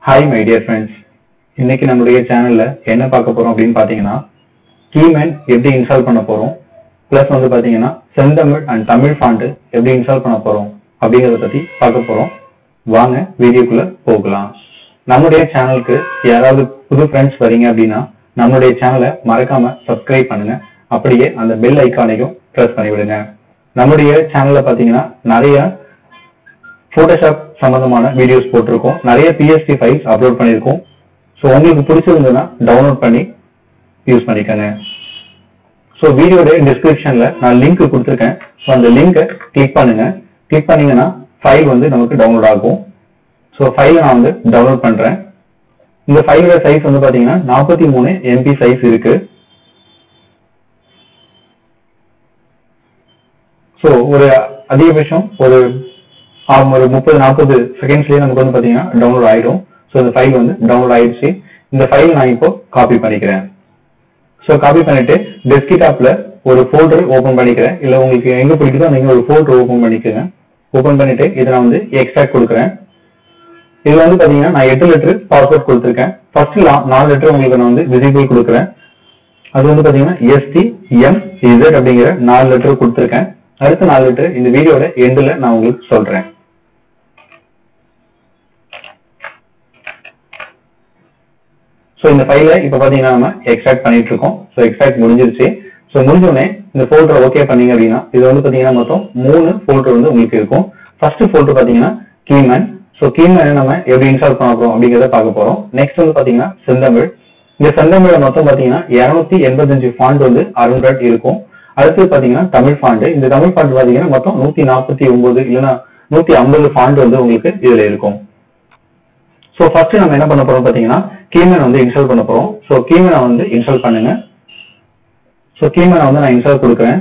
hi my dear friends இன்னைக்கு நம்மளுடைய சேனல்ல என்ன பார்க்க போறோம் அப்படின்னு பார்த்தீங்கன்னா கீமேன் எப்படி இன்ஸ்டால் பண்ண போறோம் ப்ளஸ் வந்து பார்த்தீங்கன்னா செந்தமிழ் அண்ட் தமிழ் ஃபாண்ட் எப்படி இன்ஸ்டால் பண்ண போறோம் அப்படிங்கிறத பத்தி பார்க்க போறோம் வாங்க வீடியோக்குள்ள போகலாம் நம்முடைய சேனலுக்கு யாராவது புது ஃப்ரெண்ட்ஸ் வரீங்க அப்படின்னா நம்மளுடைய சேனலை மறக்காம சப்ஸ்கிரைப் பண்ணுங்க அப்படியே அந்த பெல் ஐக்கானையும் ப்ரெஸ் பண்ணி விடுங்க நம்முடைய சேனல்ல பார்த்தீங்கன்னா நிறைய ஃபோட்டோஷாப் சம்பந்தமான வீடியோஸ் போட்டிருக்கோம் நிறைய பிஎஸ்டி ஃபைல்ஸ் அப்லோட் பண்ணியிருக்கோம் ஸோ உங்களுக்கு பிடிச்சிருந்ததுன்னா டவுன்லோட் பண்ணி யூஸ் பண்ணிக்கோங்க ஸோ வீடியோட டிஸ்கிரிப்ஷன்ல நான் லிங்க் கொடுத்துருக்கேன் ஸோ அந்த லிங்கை கிளிக் பண்ணுங்க கிளிக் பண்ணீங்கன்னா ஃபைல் வந்து நமக்கு டவுன்லோட் ஆகும் ஸோ ஃபைலை நான் வந்து டவுன்லோட் பண்றேன் இந்த ஃபைலோட சைஸ் வந்து பாத்தீங்கன்னா நாற்பத்தி மூணு எம்பி சைஸ் இருக்கு ஸோ ஒரு அதிகபட்சம் ஒரு ஆம், ஒரு முப்பது நாற்பது செகண்ட்ஸ்லேயே நமக்கு வந்து பார்த்தீங்கன்னா டவுன்லோட் ஆயிடும் ஸோ இந்த ஃபைல் வந்து டவுன்லோட் ஆயிடுச்சு இந்த ஃபைல் நான் இப்போ காப்பி பண்ணிக்கிறேன் ஸோ காப்பி பண்ணிட்டு டெஸ்க்டாப்ல ஒரு ஃபோல்டர் ஓப்பன் பண்ணிக்கிறேன் இல்லை உங்களுக்கு எங்க பிடிக்குதோ நீங்க ஒரு ஃபோல்டர் ஓப்பன் பண்ணிக்கோங்க ஓப்பன் பண்ணிட்டு இதை நான் வந்து எக்ஸ்ட்ராக்ட் கொடுக்குறேன் இதுல வந்து பாத்தீங்கன்னா நான் எட்டு லிட்டர் பாஸ்வேர்ட் கொடுத்துருக்கேன் ஃபர்ஸ்ட் நாலு லிட்டர் உங்களுக்கு நான் வந்து விசிபிள் கொடுக்குறேன் அது வந்து பாத்தீங்கன்னா எஸ்டி எம் இசட் அப்படிங்கிற நாலு லிட்டர் கொடுத்துருக்கேன் அடுத்த நாலு லிட்டர் இந்த வீடியோட எண்டில் நான் உங்களுக்கு சொல்றேன் ஸோ இந்த ஃபைலை இப்போ பார்த்தீங்கன்னா நம்ம எக்ஸ்ட்ராக்ட் பண்ணிட்டு இருக்கோம் ஸோ எக்ஸ்ட்ராக்ட் முடிஞ்சிருச்சு ஸோ முடிஞ்சோடனே இந்த ஃபோல்டர் ஓகே பண்ணீங்க அப்படின்னா இது வந்து பார்த்தீங்கன்னா மொத்தம் மூணு ஃபோல்டர் வந்து உங்களுக்கு இருக்கும் ஃபர்ஸ்ட் ஃபோல்டர் பார்த்தீங்கன்னா கீமேன் ஸோ கீமேன் நம்ம எப்படி இன்ஸ்டால் பண்ண போறோம் அப்படிங்கிறத பார்க்க போறோம் நெக்ஸ்ட் வந்து பார்த்தீங்கன்னா செந்தமிழ் இந்த செந்தமிழ மொத்தம் பார்த்தீங்கன்னா இரநூத்தி எண்பத்தஞ்சு ஃபாண்ட் வந்து அருண்ட்ரட் இருக்கும் அடுத்து பார்த்தீங்கன்னா தமிழ் ஃபாண்ட் இந்த தமிழ் ஃபாண்ட் பார்த்தீங்கன்னா மொத்தம் நூற்றி நாற்பத்தி ஒன்பது இல்லைன்னா நூற்றி ஐம்பது ஃபாண்ட் வந்து உங்களுக்கு இதில் இருக்கும் ஸோ ஃபர்ஸ்ட் நம்ம என்ன பண்ண போறோம் பார்த்தீங்கன்னா கீமேன் வந்து இன்ஸ்டால் பண்ண போறோம் ஸோ கீமேனை வந்து இன்ஸ்டால் பண்ணுங்க ஸோ கீமேனை வந்து நான் இன்ஸ்டால் கொடுக்குறேன்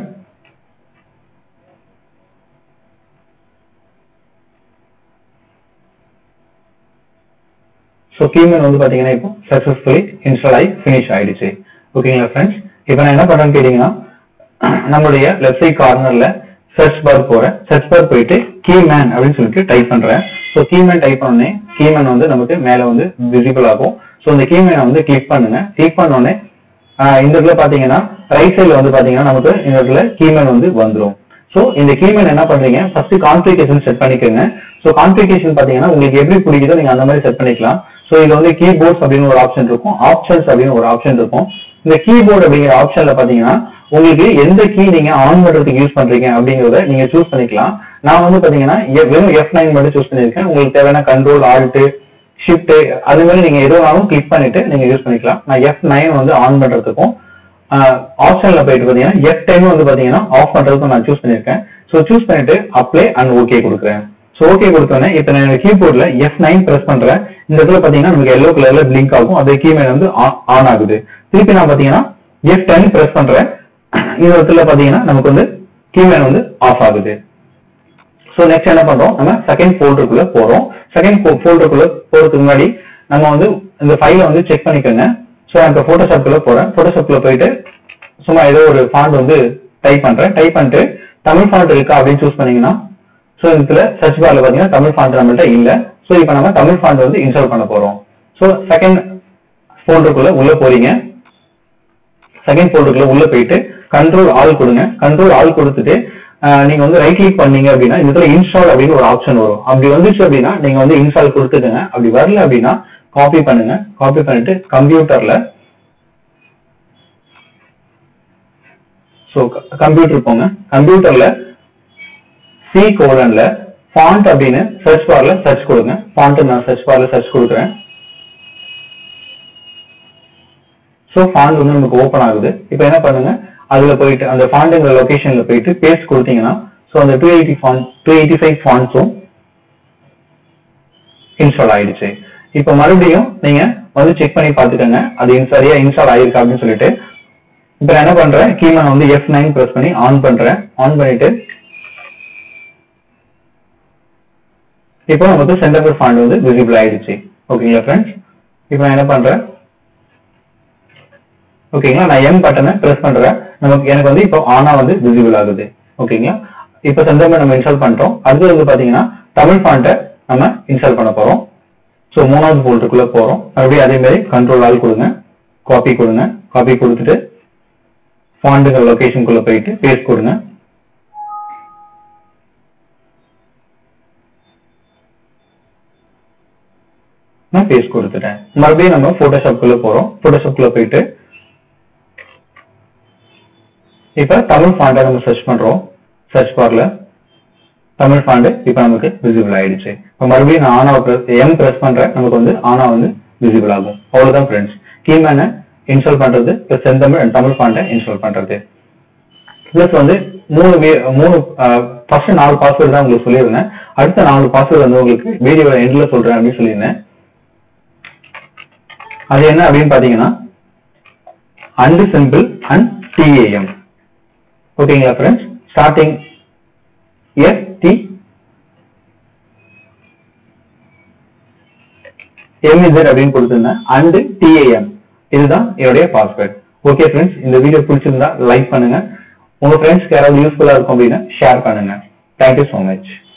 ஸோ கீமேன் வந்து பார்த்தீங்கன்னா இப்போ சக்ஸஸ்ஃபுல்லி இன்ஸ்டால் ஆகி ஃபினிஷ் ஆயிடுச்சு ஓகேங்களா ஃப்ரெண்ட்ஸ் இப்போ நான் என்ன பண்ணுறேன்னு கேட்டிங்கன்னா நம்மளுடைய லெஃப்ட் சைட் கார்னர்ல சர்ச் பார் போறேன் சர்ச் பார் போயிட்டு கீமேன் அப்படின்னு சொல்லிட்டு டைப் பண்றேன் ஸோ கீமேன் டைப் பண்ணோடனே கீமேன் வந்து நமக்கு மேல வந்து விசிபிள் ஆகும் ஸோ இந்த கீமேனை வந்து கிளிக் பண்ணுங்க கிளிக் பண்ணோடனே ஆஹ் இந்த இடத்துல பாத்தீங்கன்னா ரைட் சைடுல வந்து பாத்தீங்கன்னா நமக்கு இந்த இடத்துல கீமேன் வந்து வந்துரும் ஸோ இந்த கீமேன் என்ன பண்றீங்க ஃபர்ஸ்ட் கான்ஃபிகேஷன் செட் பண்ணிக்கோங்க ஸோ கான்ஃபிகேஷன் பாத்தீங்கன்னா உங்களுக்கு எப்படி பிடிக்குதோ நீங்க அந்த மாதிரி செட் பண்ணிக்கலாம் ஸோ இதுல வந்து கீபோர்ட்ஸ் அப்படின்னு ஒரு ஆப்ஷன் இருக்கும் ஆப்ஷன்ஸ் அப்படின்னு ஒரு ஆப்ஷன் இருக்கும் இந்த கீபோர்டு அப்படிங்கிற ஆப்ஷன்ல பாத்தீங்கன்னா உங்களுக்கு எந்த கீ நீங்க ஆன் பண்றதுக்கு யூஸ் பண்றீங்க அப்படிங்கறத நீங்க சூஸ் பண்ணிக்கலாம் நான் வந்து பாத்தீங்கன்னா எ- வெறும் எஃப் நைன் மட்டும் சூஸ் பண்ணிருக்கேன் உங்களுக்கு தேவையான கண்ட்ரோல் ஆல்ட் ஷிஃப்ட் அது மாதிரி நீங்க எதுவாலும் கிளிக் பண்ணிட்டு நீங்க யூஸ் பண்ணிக்கலாம் நான் எஃப் நைன் வந்து ஆன் பண்றதுக்கும் ஆப்ஷன்ல போயிட்டு பாத்தீங்கன்னா எஃப் டென் வந்து பாத்தீங்கன்னா ஆஃப் பண்றதுக்கும் நான் சூஸ் பண்ணிருக்கேன் ஸோ சூஸ் பண்ணிட்டு அப்ளை அண்ட் ஓகே கொடுக்குறேன் ஸோ ஓகே கொடுத்தோன்னே இப்போ நான் கீபோர்ட்ல எஃப் நைன் பிரஸ் பண்றேன் இந்த இடத்துல பாத்தீங்கன்னா நமக்கு எல்லோ கலர்ல பிளிங்க் ஆகும் அதே கீமேட் வந்து ஆன் ஆகுது திருப்பி நான் பாத்தீங்கன்னா எஃப் டென் பிரஸ் பண்றேன் இந்த இடத்துல பாத்தீங்கன்னா நமக்கு வந்து கீமேட் வந்து ஆஃப் ஆகுது ஸோ நெக்ஸ்ட் என்ன பண்றோம் நம்ம செகண்ட் ஃபோல்டருக்குள்ள போறோம் செகண்ட் ஃபோல்டருக்குள்ள போறதுக்கு முன்னாடி நம்ம வந்து இந்த ஃபைலை வந்து செக் பண்ணிக்கோங்க ஸோ நான் இப்போ ஃபோட்டோஷாப்குள்ள போறேன் ஃபோட்டோஷாப்குள்ள போயிட்டு சும்மா ஏதோ ஒரு ஃபாண்ட் வந்து டைப் பண்றேன் டைப் பண்ணிட்டு தமிழ் ஃபாண்ட் இருக்கா அப்படின்னு சூஸ் பண்ணீங்கன்னா ஸோ இதுல சர்ச் பார்ல பாத்தீங்கன்னா தமிழ் ஃபாண்ட் நம்மள்ட்ட இல்ல ஸோ இப்போ நம்ம தமிழ் ஃபாண்ட் வந்து இன்ஸ்டால் பண்ண போறோம் ஸோ செகண்ட் ஃபோல்டருக்குள்ள உள்ள போறீங்க செகண்ட் ஃபோல்டருக்குள்ள உள்ள போயிட்டு கண்ட்ரோல் ஆல் கொடுங்க கண்ட்ரோல் ஆல் கொடுத்துட்டு ஆஹ், நீங்க வந்து ரைட் கிளிக் பண்ணீங்க அப்படின்னா இந்த இடத்துல இன்ஸ்டால் அப்படின்னு ஒரு ஆப்ஷன் வரும் அப்படி வந்துச்சு அப்படின்னா நீங்க வந்து இன்ஸ்டால் கொடுத்துக்கங்க அப்படி வரல அப்படின்னா காப்பி பண்ணுங்க காப்பி பண்ணிட்டு கம்ப்யூட்டர்ல ஸோ கம்ப்யூட்டர் போங்க கம்ப்யூட்டர்ல சி கோலன்ல ஃபாண்ட் அப்படின்னு சர்ச் பார்ல சர்ச் கொடுங்க ஃபாண்ட் நான் சர்ச் பார்ல சர்ச் கொடுக்குறேன் ஸோ ஃபாண்ட் வந்து நமக்கு ஓப்பன் ஆகுது இப்போ என்ன பண்ணுங்க அதுல போயிட்டு அந்த ஃபாண்டுங்கிற லொகேஷன்ல போயிட்டு பேஸ்ட் கொடுத்தீங்கன்னா ஸோ அந்த two eighty font two eighty five ஃபாண்ட்ஸும் இன்ஸ்டால் ஆயிடுச்சு இப்போ மறுபடியும் நீங்க வந்து செக் பண்ணி பார்த்துக்கோங்க அது in- சரியா இன்ஸ்டால் ஆயிருக்கா அப்படின்னு சொல்லிட்டு இப்போ நான் என்ன பண்றேன் கீமேன் வந்து எஃப் நைன் ப்ரெஸ் பண்ணி ஆன் பண்றேன் ஆன் பண்ணிட்டு இப்போ நமக்கு சென்டர் ஃபாண்ட் வந்து விசிபிள் ஆயிடுச்சு ஓகேங்களா ஃப்ரெண்ட்ஸ் இப்போ நான் என்ன பண்றேன் ஓகேங்களா நான் எம் பட்டனை பிரஸ் பண்றேன் நமக்கு எனக்கு வந்து இப்போ ஆனா வந்து விசிபிள் ஆகுது ஓகேங்களா இப்போ செந்தமிழ் நம்ம இன்ஸ்டால் பண்ணிட்டோம் அடுத்து வந்து பாத்தீங்கன்னா தமிழ் ஃபாண்ட்டை நம்ம இன்ஸ்டால் பண்ண போறோம் ஸோ மூணாவது ஃபோல்டருக்குள்ள போறோம் மறுபடியும் அதே மாதிரி கண்ட்ரோல் ஆல் கொடுங்க காப்பி கொடுங்க காப்பி கொடுத்துட்டு ஃபாண்டுங்கிற லொகேஷனுக்குள்ள போயிட்டு பேஸ்ட் கொடுங்க நான் பேஸ்ட் கொடுத்துட்டேன் மறுபடியும் நம்ம போட்டோஷாப்குள்ள போறோம் போட்டோஷாப்குள்ள போயிட்டு இப்ப தமிழ் ஃபாண்டை நம்ம சர்ச் பண்றோம் சர்ச் பார்ல தமிழ் ஃபாண்ட் இப்ப நமக்கு விசிபிள் ஆயிடுச்சு இப்ப மறுபடியும் நான் ஆனா எம் பிரஸ் பண்றேன் நமக்கு வந்து ஆனா வந்து விசிபிள் ஆகும் அவ்வளவுதான் ஃப்ரெண்ட்ஸ் கீமேனை இன்ஸ்டால் பண்றது பிளஸ் செந்தமிழ் and தமிழ் ஃபாண்டை இன்ஸ்டால் பண்றது பிளஸ் வந்து மூணு வே- மூணு ஃபர்ஸ்ட் நாலு பாஸ்வேர்டு தான் உங்களுக்கு சொல்லியிருந்தேன் அடுத்த நாலு பாஸ்வேர்டு வந்து உங்களுக்கு வீடியோட எண்ட்ல சொல்றேன் அப்படின்னு சொல்லியிருந்தேன் அது என்ன அப்படின்னு பாத்தீங்கன்னா அண்ட் சிம்பிள் அண்ட் டிஏஎம் ஓகேங்களா friends starting S D MZ அப்படின்னு கொடுத்துருந்தேன் அண்ட் டிஏஎம் இதுதான் என்னுடைய பாஸ்வேர்ட் ஓகே ஃப்ரெண்ட்ஸ் இந்த வீடியோ பிடிச்சிருந்தா லைக் பண்ணுங்க உங்க ஃப்ரெண்ட்ஸ்க்கு யாராவது யூஸ்ஃபுல்லா இருக்கும் அப்படின்னா ஷேர் பண்ணுங்க தேங்க்யூ ஸோ மச்